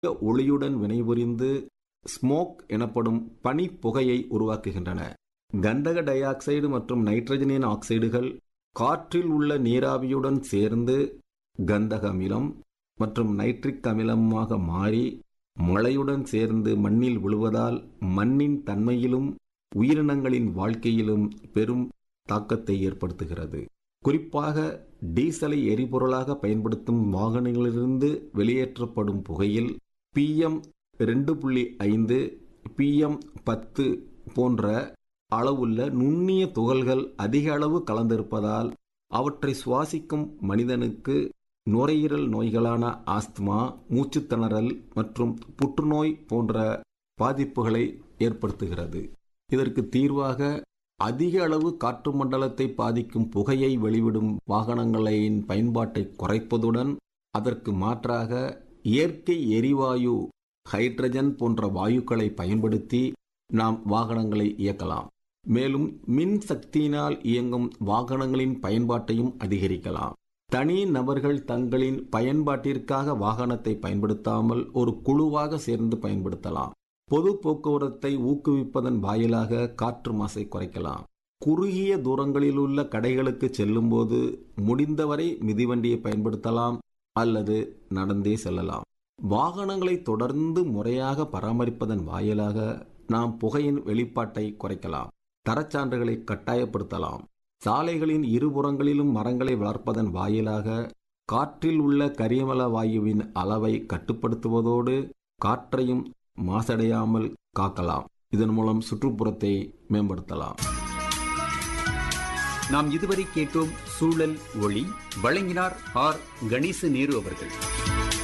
ஒளியுடன் வினைபுரிந்து ஸ்மோக் எனப்படும் பனிப்புகையை உருவாக்குகின்றன கந்தக டை ஆக்சைடு மற்றும் நைட்ரஜனின் ஆக்சைடுகள் காற்றில் உள்ள நீராவியுடன் சேர்ந்து கந்தக அமிலம் மற்றும் நைட்ரிக் அமிலமாக மாறி மழையுடன் சேர்ந்து மண்ணில் விழுவதால் மண்ணின் தன்மையிலும் உயிரினங்களின் வாழ்க்கையிலும் பெரும் தாக்கத்தை ஏற்படுத்துகிறது குறிப்பாக டீசலை எரிபொருளாக பயன்படுத்தும் வாகனங்களிலிருந்து வெளியேற்றப்படும் புகையில் பிஎம் ரெண்டு புள்ளி ஐந்து பிஎம் பத்து போன்ற அளவுள்ள நுண்ணிய துகள்கள் அதிக அளவு கலந்திருப்பதால் அவற்றை சுவாசிக்கும் மனிதனுக்கு நுரையீரல் நோய்களான ஆஸ்துமா மூச்சுத்திணறல் மற்றும் புற்றுநோய் போன்ற பாதிப்புகளை ஏற்படுத்துகிறது இதற்கு தீர்வாக அதிக அளவு காற்று மண்டலத்தை பாதிக்கும் புகையை வெளிவிடும் வாகனங்களின் பயன்பாட்டை குறைப்பதுடன் அதற்கு மாற்றாக இயற்கை எரிவாயு ஹைட்ரஜன் போன்ற வாயுக்களை பயன்படுத்தி நாம் வாகனங்களை இயக்கலாம் மேலும் மின் சக்தியினால் இயங்கும் வாகனங்களின் பயன்பாட்டையும் அதிகரிக்கலாம் தனி நபர்கள் தங்களின் பயன்பாட்டிற்காக வாகனத்தை பயன்படுத்தாமல் ஒரு குழுவாக சேர்ந்து பயன்படுத்தலாம் பொது போக்குவரத்தை ஊக்குவிப்பதன் வாயிலாக காற்று மாசை குறைக்கலாம் குறுகிய தூரங்களில் உள்ள கடைகளுக்கு செல்லும்போது முடிந்தவரை மிதிவண்டியை பயன்படுத்தலாம் அல்லது நடந்தே செல்லலாம் வாகனங்களை தொடர்ந்து முறையாக பராமரிப்பதன் வாயிலாக நாம் புகையின் வெளிப்பாட்டை குறைக்கலாம் தரச்சான்றுகளை கட்டாயப்படுத்தலாம் சாலைகளின் இருபுறங்களிலும் மரங்களை வளர்ப்பதன் வாயிலாக காற்றில் உள்ள கரியமல வாயுவின் அளவை கட்டுப்படுத்துவதோடு காற்றையும் மாசடையாமல் காக்கலாம் இதன் மூலம் சுற்றுப்புறத்தை மேம்படுத்தலாம் நாம் இதுவரை கேட்டோம் சூழல் ஒளி வழங்கினார் ஆர் கணேச நேரு அவர்கள்